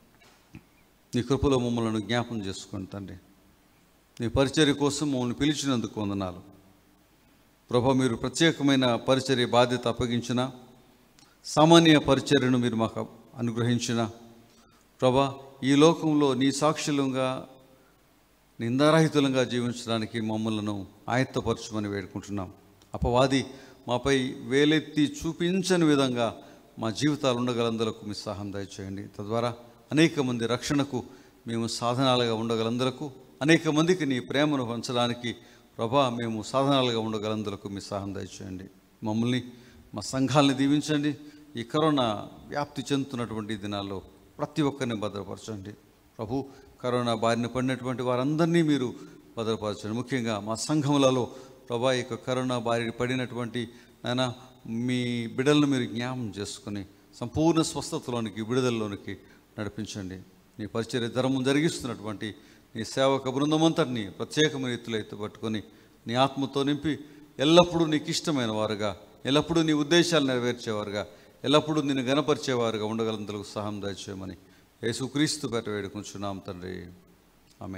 నీ కృపలో మమ్మల్ని జ్ఞాపం చేసుకోండి తండ్రి నీ పరిచర్య కోసం మమ్మల్ని పిలిచినందుకు వందనాలు ప్రభా మీరు ప్రత్యేకమైన పరిచర్య బాధ్యత అప్పగించిన సామాన్య పరిచర్యను మీరు మాకు అనుగ్రహించిన ప్రభా ఈ లోకంలో నీ సాక్షులంగా నిందారహితులంగా జీవించడానికి మమ్మల్ని ఆయత్తపరచమని వేడుకుంటున్నాం అపవాది మాపై వేలెత్తి చూపించని విధంగా మా జీవితాలు ఉండగలందరకు మీ సహాయం దయచేయండి తద్వారా అనేక మంది రక్షణకు మేము సాధనాలుగా ఉండగలందరకు అనేక మందికి నీ ప్రేమను పంచడానికి ప్రభా మేము సాధనాలుగా ఉండగలందరకు మీ సహాయం దయచేయండి మమ్మల్ని మా సంఘాలని దీవించండి ఈ కరోనా వ్యాప్తి చెందుతున్నటువంటి ఈ దినాల్లో ప్రతి ఒక్కరిని భద్రపరచండి ప్రభు కరోనా బారిన పడినటువంటి వారందరినీ మీరు భద్రపరచండి ముఖ్యంగా మా సంఘములలో ప్రభా ఈ యొక్క కరోనా బారి పడినటువంటి నాయన మీ బిడలను మీరు జ్ఞాపం చేసుకుని సంపూర్ణ స్వస్థతలోనికి విడుదలలోనికి నడిపించండి నీ పరిచర్య ధర్మం జరిగిస్తున్నటువంటి నీ సేవక బృందమంతటిని ప్రత్యేకమైన రీతిలో ఎత్తుపట్టుకొని నీ ఆత్మతో నింపి ఎల్లప్పుడూ నీకు ఇష్టమైన వారుగా ఎల్లప్పుడూ నీ ఉద్దేశాలు నెరవేర్చేవారుగా ఎల్లప్పుడూ నిన్ను గణపరిచేవారుగా ఉండగలంతలకు సహాయం దయచేయమని యేసుక్రీస్తు పేట వేడుకుంటున్నాం తండ్రి ఆమె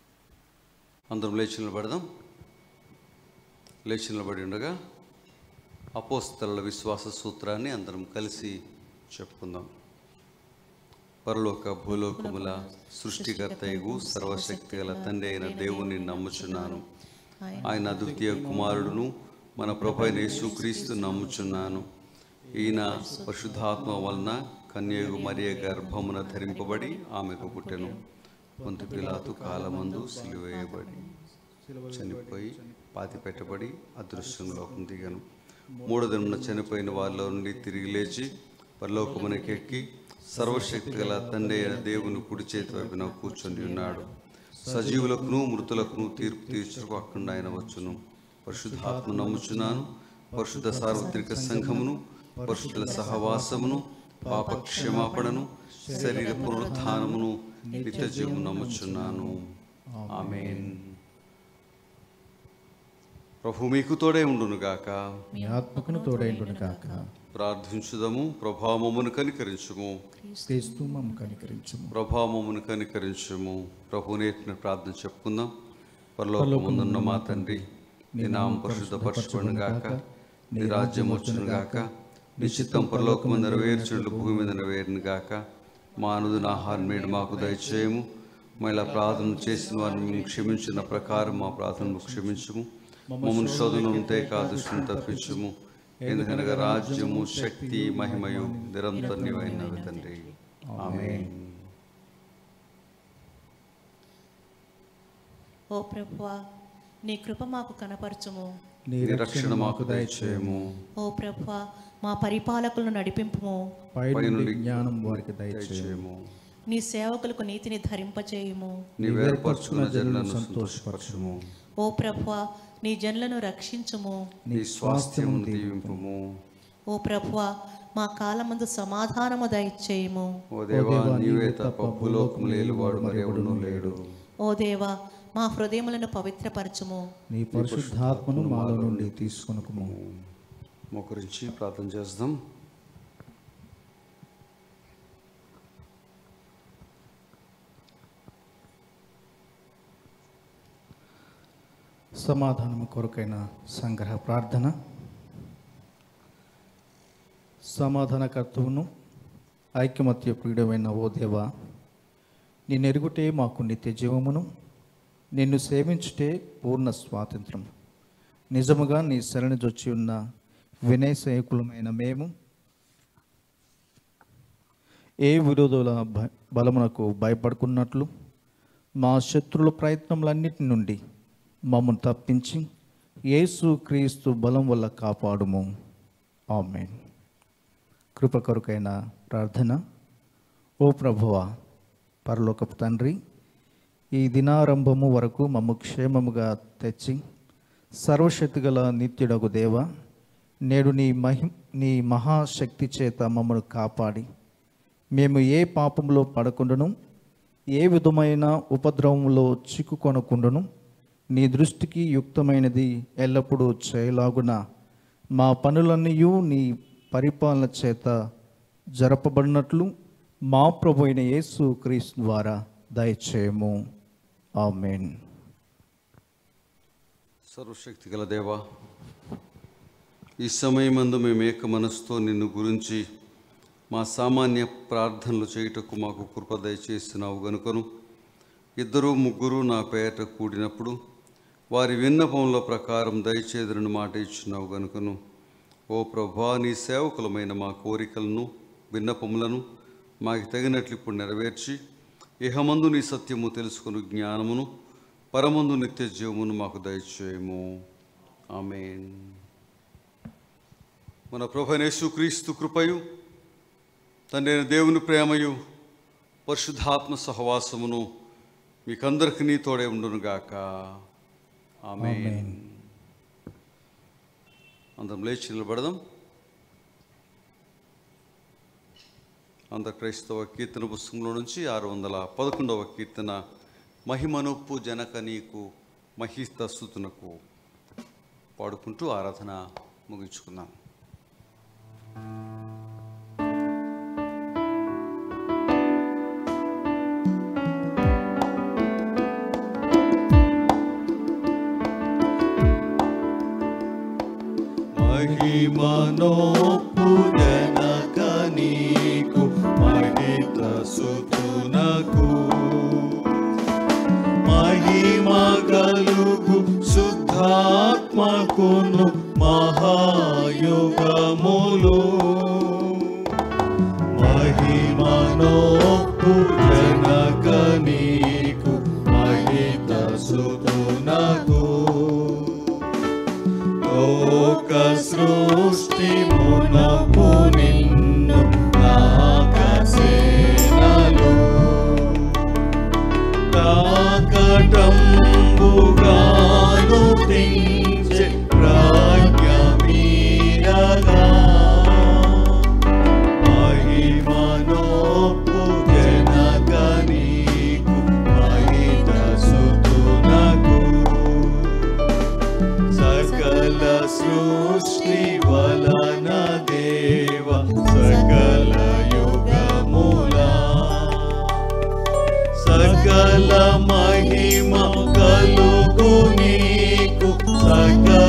అందరం లేచి నిలబడదాం లేచి నిలబడి ఉండగా అపోస్తల విశ్వాస సూత్రాన్ని అందరం కలిసి చెప్పుకుందాం పరలోక భూలోకముల సృష్టికర్తయగు సర్వశక్తి గల తండ్రి అయిన దేవుని నమ్ముచున్నాను ఆయన అద్వితీయ కుమారుడును మన ప్రభు అయిన యేసుక్రీస్తు నమ్ముచున్నాను ఈయన పరిశుద్ధాత్మ వలన కన్యగు మరియ గర్భమున ధరింపబడి ఆమెకు పుట్టెను పొంతు పిలాతు కాలమందు సిలువేయబడి చనిపోయి పాతి పెట్టబడి అదృశ్యంలోకం దిగను మూడు దినమున చనిపోయిన వారిలో నుండి తిరిగి లేచి పరలోకమునకెక్కి సర్వశక్తి గల తండ్రి అయిన దేవుని కుడి చేతి వైపున కూర్చొని ఉన్నాడు సజీవులకును మృతులకును తీర్పు తీర్చుకు అక్కడ ఆయన వచ్చును పరిశుద్ధాత్మ నమ్ముచున్నాను పరిశుద్ధ సార్వత్రిక సంఘమును పరిశుద్ధుల సహవాసమును పాప క్షమాపణను శరీర పునరుత్థానమును నిత్య జీవము నమ్ముచున్నాను ఆమేన్ ప్రభు మీకు తోడే ఉండునుగాక మీ ఆత్మకును తోడైండును కాక ప్రార్థించుదము ప్రభావమును కనికరించుము క్రీస్తు మమ్మ కనికరించుము ప్రభావమును కనికరించుము ప్రభు నేర్పిన ప్రార్థన చెప్పుకుందాం పరలోకముందున్న మా తండ్రి నీ నామం పరిశుద్ధపరచుకుని గాక నీ రాజ్యం వచ్చును గాక నీ చిత్తం పరలోకము నెరవేర్చుండు భూమి మీద నెరవేరును గాక మా అనుదిన ఆహారం నేడు మాకు దయచేయము మళ్ళా ప్రార్థన చేసిన వారిని మేము క్షమించిన ప్రకారం మా ప్రార్థనను క్షమించుము మమ్మల్ని శోధన ఉంటే కాదుష్టిని తప్పించుము ఎందుకనగా రాజ్యము శక్తి మహిమయు నిరంతరం నీవైనవి తండ్రి ఆమేన్ ఓ ప్రభువా నీ కృప మాకు కనపరచుము నీ నీ రక్షణ మాకు దయచేయము ఓ ప్రభువా మా పరిపాలకులను నడిపింపుము పైనుండి జ్ఞానం వారికి దయచేయము దయచేయము నీ సేవకులకు నీతిని ధరింపచేయుము నీ వేర్పరచుకున్న జనులను సంతోషపరచుము ఓ ప్రభువా నీ జనులను రక్షించుము నీ స్వాస్థ్యమును దీవింపుము ఓ ప్రభువా మా కాలమందు సమాధానము దయచేయుము ఓ దేవా నీవే తప్ప భూలోకము లేలువాడు మరి ఎవడునూ లేడు ఓ దేవా మా హృదయములను పవిత్రపరచుము నీ పరిశుద్ధాత్మను మాలో నుండి తీసుకొనుకుము మొకరించి ప్రార్థన చేద్దాం సమాధానము కొరకైన సంగ్రహ ప్రార్థన సమాధానకర్తవును ఐక్యమత్య ప్రియుడమైన ఓ దేవా నిన్నెరుగుటే మాకు నిత్య జీవమును నిన్ను సేవించుటే పూర్ణ స్వాతంత్రం నిజముగా నీ శరణిజొచ్చి ఉన్న వినయ సైకులమైన మేము ఏ విరోధుల భ- బలమునకు భయపడుకున్నట్లు మా శత్రుల ప్రయత్నములన్నిటి నుండి మమ్మల్ని తప్పించి యేసు క్రీస్తు బలం వల్ల కాపాడుము ఆమెన్ కృప కొరకైన ప్రార్థన ఓ ప్రభువా పరలోకపు తండ్రి ఈ దినారంభము వరకు మమ్ము క్షేమముగా తెచ్చి సర్వశక్తిగల నిత్యుడగు దేవ నేడు నీ మహి నీ మహాశక్తి చేత మమ్మను కాపాడి మేము ఏ పాపంలో పడకుండాను ఏ విధమైన ఉపద్రవంలో చిక్కుకొనకుండాను నీ దృష్టికి యుక్తమైనది ఎల్లప్పుడూ చేయలాగున మా పనులన్నీ నీ పరిపాలన చేత జరపబడినట్లు మా ప్రభు అయిన యేసు క్రీస్తు ద్వారా దయచేయము ఆమెన్ సర్వశక్తి గల దేవా ఈ సమయమందు మేము ఏక మనసుతో నిన్ను గురించి మా సామాన్య ప్రార్థనలు చేయుటకు మాకు కృప దయచేస్తున్నావు గనుకను ఇద్దరు ముగ్గురు నా పేట కూడినప్పుడు వారి విన్నపంలో ప్రకారం దయచేదురని మాట ఇచ్చినావు గనుకను ఓ ప్రభా నీ సేవకులమైన మా కోరికలను విన్నపములను మాకు తగినట్లు ఇప్పుడు నెరవేర్చి ఇహమందు నీ సత్యము తెలుసుకుని జ్ఞానమును పరమందు నిత్య జీవమును మాకు దయచేయము ఆమెన్ మన ప్రభు యేసుక్రీస్తు కృపయు తండ్రి అయిన దేవుని ప్రేమయు పరిశుద్ధాత్మ సహవాసమును మీకందరికి నీ తోడే ఉండును గాక ఆమెన్ అందరం లేచి నిలబడదాం ఆంధ్ర క్రైస్తవ కీర్తన పుస్తకంలో నుంచి ఆరు వందల పదకొండవ కీర్తన మహిమనొప్పు జనక నీకు మహిత స్థుతునకు పాడుకుంటూ ఆరాధన ముగించుకుందాం మహిమనోపు జనక నీకు మహిత సుతునకు మహిమ కలుగు శుద్ధాత్మకును మహాయుగములు మహిమనోపు జనక నీకు మహిత సుతునకు లోక సృష్టి మునపు నిన్ను నాకసేనలు కాకటంబుగాను తించె ప్రాజ్ఞమీరగా మహిమనోపు జనక నీకు మహిత సుతునకు సకల సృష్టి వలన దేవ సకల యుగముల సకల మహిమ కలుగు నీకు సకల